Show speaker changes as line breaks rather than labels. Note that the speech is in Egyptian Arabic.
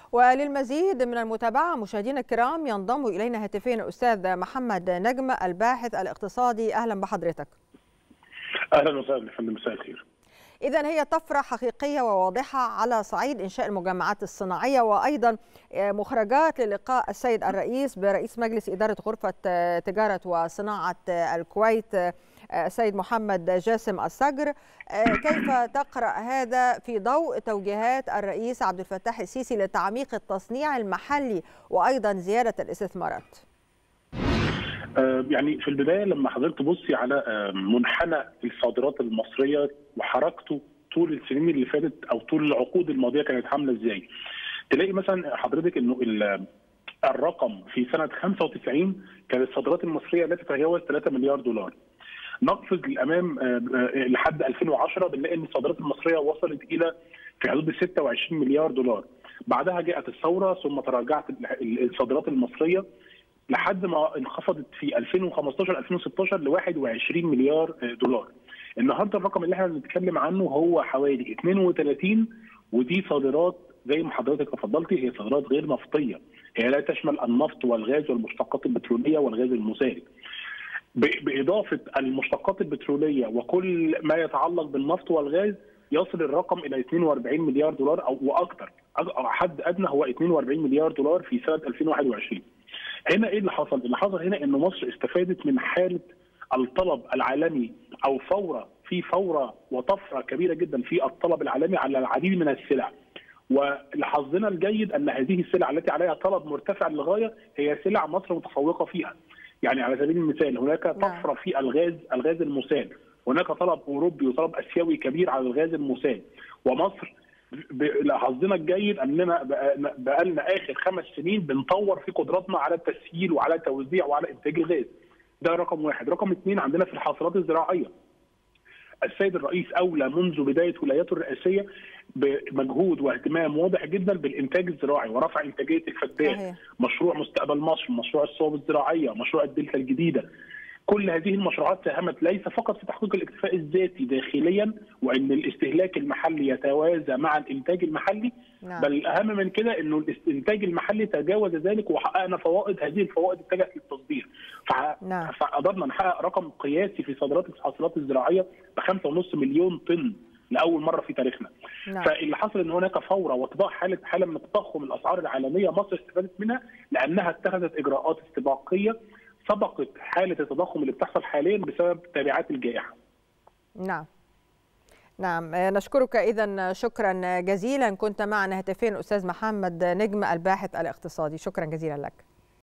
وللمزيد من المتابعة مشاهدينا الكرام ينضم إلينا هاتفيا الأستاذ محمد نجم الباحث الاقتصادي أهلا بحضرتك
اهلا وسهلا يا فندم مساء الخير
إذا هي طفرة حقيقية وواضحة على صعيد إنشاء المجمعات الصناعية وأيضا مخرجات للقاء السيد الرئيس برئيس مجلس إدارة غرفة تجارة وصناعة الكويت السيد محمد جاسم الصقر كيف تقرأ هذا في ضوء توجيهات الرئيس عبد الفتاح السيسي لتعميق التصنيع المحلي وأيضا زيادة الاستثمارات
يعني في البدايه لما حضرتك تبصي على منحنى الصادرات المصريه وحركته طول السنين اللي فاتت او طول العقود الماضيه كانت عامله ازاي؟ تلاقي مثلا حضرتك انه الرقم في سنه 95 كانت الصادرات المصريه لا تتجاوز 3 مليار دولار. نقفز للامام لحد 2010 بنلاقي ان الصادرات المصريه وصلت الى في حدود 26 مليار دولار. بعدها جاءت الثوره ثم تراجعت الصادرات المصريه لحد ما انخفضت في 2015 2016 ل 21 مليار دولار. النهارده الرقم اللي احنا بنتكلم عنه هو حوالي 32 ودي صادرات زي ما حضرتك تفضلتي هي صادرات غير نفطيه، هي لا تشمل النفط والغاز والمشتقات البتروليه والغاز المسال. باضافه المشتقات البتروليه وكل ما يتعلق بالنفط والغاز يصل الرقم الى 42 مليار دولار او واكثر، حد ادنى هو 42 مليار دولار في سنه 2021. هنا ايه اللي حصل؟ اللي حصل هنا ان مصر استفادت من حاله الطلب العالمي او فوره في فوره وطفره كبيره جدا في الطلب العالمي على العديد من السلع. ولحظنا الجيد ان هذه السلع التي عليها طلب مرتفع للغايه هي سلع مصر متفوقه فيها. يعني على سبيل المثال هناك طفره في الغاز الغاز المسال، هناك طلب اوروبي وطلب اسيوي كبير على الغاز المسال، ومصر لحظنا الجيد اننا بقى لنا اخر خمس سنين بنطور في قدراتنا على التسييل وعلى التوزيع وعلى انتاج الغاز. ده رقم واحد، رقم اثنين عندنا في الحاصلات الزراعيه. السيد الرئيس اولى منذ بدايه ولايته الرئاسيه بمجهود واهتمام واضح جدا بالانتاج الزراعي ورفع انتاجيه الفدان، مشروع مستقبل مصر، مشروع الصوب الزراعيه، مشروع الدلتا الجديده، كل هذه المشروعات ساهمت ليس فقط في تحقيق الاكتفاء الذاتي داخليا وان الاستهلاك المحلي يتوازى مع الانتاج المحلي نعم. بل الاهم من كده انه الانتاج المحلي تجاوز ذلك وحققنا فوائد هذه الفوائد اتجهت للتصدير نعم. فقدرنا نحقق رقم قياسي في صادرات الحاصلات الزراعيه ب 5.5 مليون طن لاول مره في تاريخنا. نعم. فاللي حصل ان هناك فوره وطباع حاله حاله من التضخم الاسعار العالميه مصر استفادت منها لانها اتخذت اجراءات استباقيه سبقت حاله التضخم اللي بتحصل حاليا بسبب تبعات الجائحه.
نعم. نعم نشكرك اذا شكرا جزيلا كنت معنا هاتفين الاستاذ محمد نجم الباحث الاقتصادي شكرا جزيلا لك.